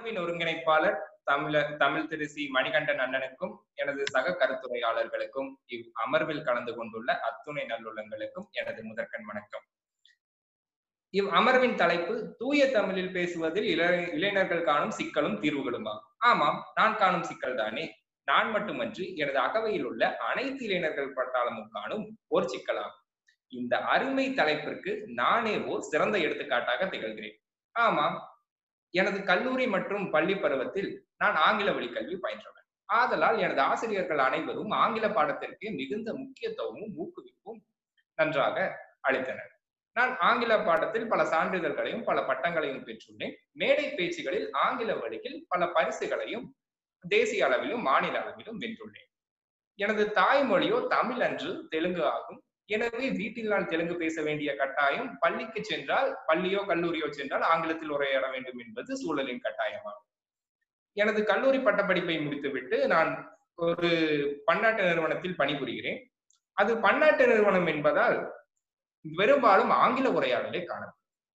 அமர்வின் ஒருங்கிணைப்பாளர் தமிழ தமிழ் திரு சி மணிகண்டன் அண்ணனுக்கும் எனது சக கருத்துரையாளர்களுக்கும் இவ் அமர்வில் கலந்து கொண்டுள்ள அத்துணை நல்லுள்ளங்களுக்கும் எனது முதற்கண் வணக்கம் இவ் அமர்வின் தலைப்பு தூய தமிழில் பேசுவதில் இள இளைஞர்கள் காணும் சிக்கலும் தீர்வுகளுமா ஆமாம் நான் காணும் சிக்கல் தானே நான் மட்டுமன்றி எனது அகவையில் உள்ள அனைத்து இளைஞர்கள் பட்டாளமும் காணும் ஓர் சிக்கலாகும் இந்த அருமை தலைப்பிற்கு நானே ஓர் சிறந்த எடுத்துக்காட்டாக திகழ்கிறேன் ஆமாம் எனது கல்லூரி மற்றும் பள்ளி பருவத்தில் நான் ஆங்கில வழி கல்வி பயின்றவன் ஆதலால் எனது ஆசிரியர்கள் அனைவரும் ஆங்கில பாடத்திற்கு மிகுந்த முக்கியத்துவமும் ஊக்குவிப்பும் நன்றாக அளித்தனர் நான் ஆங்கில பாடத்தில் பல சான்றிதழ்களையும் பல பட்டங்களையும் பெற்றுள்ளேன் மேடை பேச்சுகளில் ஆங்கில வழியில் பல பரிசுகளையும் தேசிய அளவிலும் மாநில அளவிலும் வென்றுள்ளேன் எனது தாய்மொழியோ தமிழ் அன்று தெலுங்கு ஆகும் எனவே வீட்டில் நான் தெலுங்கு பேச வேண்டிய கட்டாயம் பள்ளிக்கு சென்றால் பள்ளியோ கல்லூரியோ சென்றால் ஆங்கிலத்தில் உரையாட வேண்டும் என்பது சூழலின் கட்டாயமாகும் எனது கல்லூரி பட்டப்படிப்பை முடித்துவிட்டு நான் ஒரு பன்னாட்டு நிறுவனத்தில் பணிபுரிகிறேன் அது பன்னாட்டு நிறுவனம் என்பதால் பெரும்பாலும் ஆங்கில உரையாடலை காணப்படும்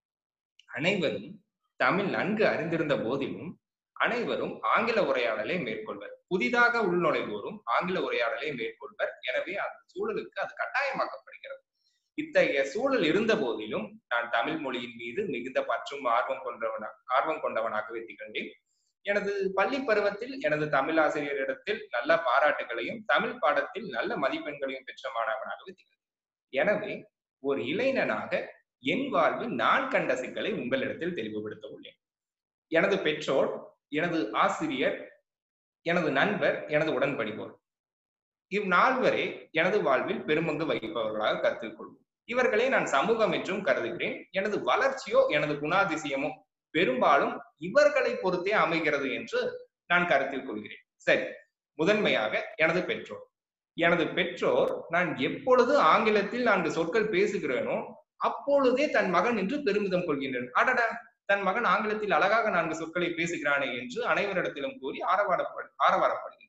அனைவரும் தமிழ் நன்கு அறிந்திருந்த போதிலும் அனைவரும் ஆங்கில உரையாடலை மேற்கொள்வர் புதிதாக உள்நுழைவோரும் ஆங்கில உரையாடலை மேற்கொள்வர் எனவே அந்த சூழலுக்கு அது கட்டாயமாக்கப்படுகிறது இத்தகைய சூழல் இருந்த போதிலும் நான் தமிழ் மொழியின் மீது மிகுந்த பற்றும் ஆர்வம் கொண்டவனா ஆர்வம் கொண்டவனாகவே திகழ்ந்தேன் எனது பள்ளி பருவத்தில் எனது தமிழ் ஆசிரியரிடத்தில் நல்ல பாராட்டுகளையும் தமிழ் பாடத்தில் நல்ல மதிப்பெண்களையும் பெற்ற மாணவனாகவே திகழ்ந்தேன் எனவே ஒரு இளைஞனாக என் வாழ்வில் நான் கண்ட சிக்கலை உங்களிடத்தில் தெளிவுபடுத்த உள்ளேன் எனது பெற்றோர் எனது ஆசிரியர் எனது நண்பர் எனது உடன்படிவோர் இவ் நால்வரே எனது வாழ்வில் பெருமங்கு வகிப்பவர்களாக கருத்தில் கொள்வோம் இவர்களை நான் சமூகம் என்றும் கருதுகிறேன் எனது வளர்ச்சியோ எனது குணாதிசயமோ பெரும்பாலும் இவர்களை பொறுத்தே அமைகிறது என்று நான் கருத்தில் கொள்கிறேன் சரி முதன்மையாக எனது பெற்றோர் எனது பெற்றோர் நான் எப்பொழுது ஆங்கிலத்தில் நான்கு சொற்கள் பேசுகிறேனோ அப்பொழுதே தன் மகன் என்று பெருமிதம் கொள்கின்றனர் அடடா தன் மகன் ஆங்கிலத்தில் அழகாக நான்கு சொற்களை பேசுகிறானே என்று அனைவரிடத்திலும் கூறி ஆரவாரப்படு ஆரவாரப்படுகின்றனர்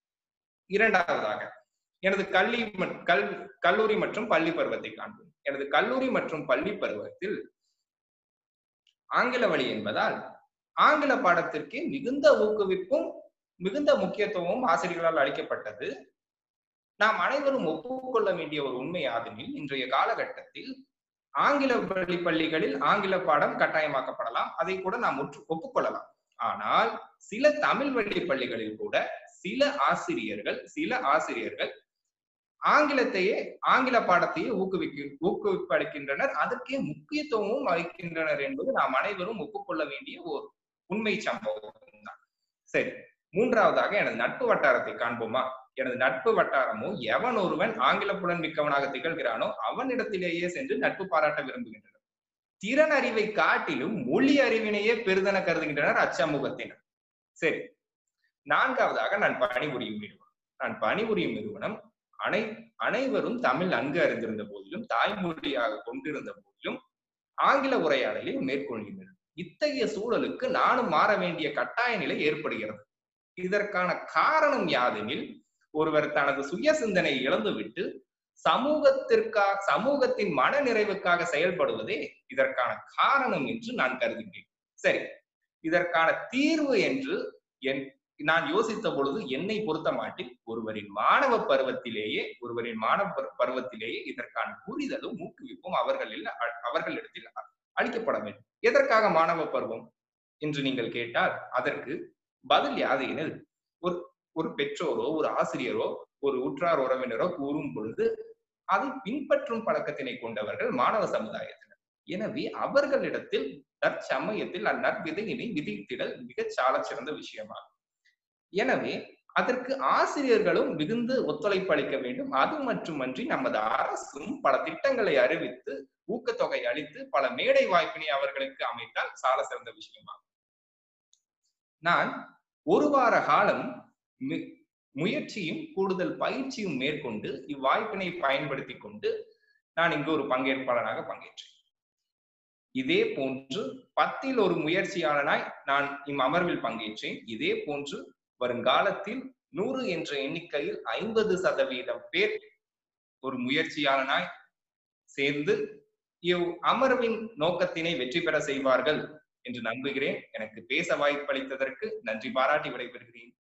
இரண்டாவதாக எனது கல்வி கல் கல்லூரி மற்றும் பள்ளி பருவத்தை காண்போம் எனது கல்லூரி மற்றும் பள்ளி பருவத்தில் ஆங்கில வழி என்பதால் ஆங்கில பாடத்திற்கு மிகுந்த ஊக்குவிப்பும் மிகுந்த முக்கியத்துவமும் ஆசிரியர்களால் அளிக்கப்பட்டது நாம் அனைவரும் ஒப்புக்கொள்ள வேண்டிய ஒரு உண்மை ஆதனில் இன்றைய காலகட்டத்தில் ஆங்கில வழி பள்ளிகளில் ஆங்கில பாடம் கட்டாயமாக்கப்படலாம் அதை கூட நாம் ஒற்று ஒப்புக்கொள்ளலாம் ஆனால் சில தமிழ் வழி பள்ளிகளில் கூட சில ஆசிரியர்கள் சில ஆசிரியர்கள் ஆங்கிலத்தையே ஆங்கில பாடத்தையே ஊக்குவிக்க ஊக்குவிப்பு அளிக்கின்றனர் அதற்கே முக்கியத்துவமும் அளிக்கின்றனர் என்பது நாம் அனைவரும் ஒப்புக்கொள்ள வேண்டிய ஒரு உண்மை சம்பவம் தான் சரி மூன்றாவதாக எனது நட்பு வட்டாரத்தை காண்போமா எனது நட்பு வட்டாரமோ எவன் ஒருவன் ஆங்கில புலன் மிக்கவனாக திகழ்கிறானோ அவனிடத்திலேயே சென்று நட்பு பாராட்ட விரும்புகின்றனர் திறன் அறிவை காட்டிலும் மொழி அறிவினையே பெரிதென கருதுகின்றனர் அச்சமூகத்தினர் சரி நான்காவதாக நான் பணிபுரியும் நிறுவனம் நான் பணிபுரியும் நிறுவனம் அனை அனைவரும் தமிழ் நன்கு அறிந்திருந்த போதிலும் தாய்மொழியாக கொண்டிருந்த போதிலும் ஆங்கில உரையாடலில் மேற்கொள்கின்றனர் இத்தகைய சூழலுக்கு நானும் மாற வேண்டிய கட்டாய நிலை ஏற்படுகிறது இதற்கான காரணம் யாதெனில் ஒருவர் தனது சுய சிந்தனை இழந்துவிட்டு சமூகத்திற்காக சமூகத்தின் மன நிறைவுக்காக செயல்படுவதே இதற்கான காரணம் என்று நான் கருதுகிறேன் சரி இதற்கான தீர்வு என்று என் நான் யோசித்த பொழுது என்னை பொறுத்த மாட்டில் ஒருவரின் மாணவ பருவத்திலேயே ஒருவரின் மாணவ பருவத்திலேயே இதற்கான புரிதலும் ஊக்குவிப்பும் அவர்களில் அவர்களிடத்தில் அளிக்கப்பட வேண்டும் எதற்காக மாணவ பருவம் என்று நீங்கள் கேட்டால் அதற்கு பதில் யாதையினில் ஒரு ஒரு பெற்றோரோ ஒரு ஆசிரியரோ ஒரு உற்றார் உறவினரோ கூறும் பொழுது அதை பின்பற்றும் பழக்கத்தினை கொண்டவர்கள் மாணவ சமுதாயத்தினர் எனவே அவர்களிடத்தில் தற்சமயத்தில் அந்நற்விதையினை விதித்திடல் மிகச் சால சிறந்த விஷயமாகும் எனவே அதற்கு ஆசிரியர்களும் மிகுந்து ஒத்துழைப்பு அளிக்க வேண்டும் அது மட்டுமன்றி நமது அரசும் பல திட்டங்களை அறிவித்து ஊக்கத்தொகை அளித்து பல மேடை வாய்ப்பினை அவர்களுக்கு அமைத்தால் சால சிறந்த விஷயமாகும் நான் ஒரு வார காலம் முயற்சியும் கூடுதல் பயிற்சியும் மேற்கொண்டு இவ்வாய்ப்பினை பயன்படுத்தி கொண்டு நான் இங்கு ஒரு பங்கேற்பாளனாக பங்கேற்றேன் இதே போன்று பத்தில் ஒரு முயற்சியாளனாய் நான் இம் அமர்வில் பங்கேற்றேன் இதே போன்று வருங்காலத்தில் நூறு என்ற எண்ணிக்கையில் ஐம்பது சதவீதம் பேர் ஒரு முயற்சியாளனாய் சேர்ந்து இவ் அமர்வின் நோக்கத்தினை வெற்றி பெற செய்வார்கள் என்று நம்புகிறேன் எனக்கு பேச வாய்ப்பளித்ததற்கு நன்றி பாராட்டி விடைபெறுகிறேன்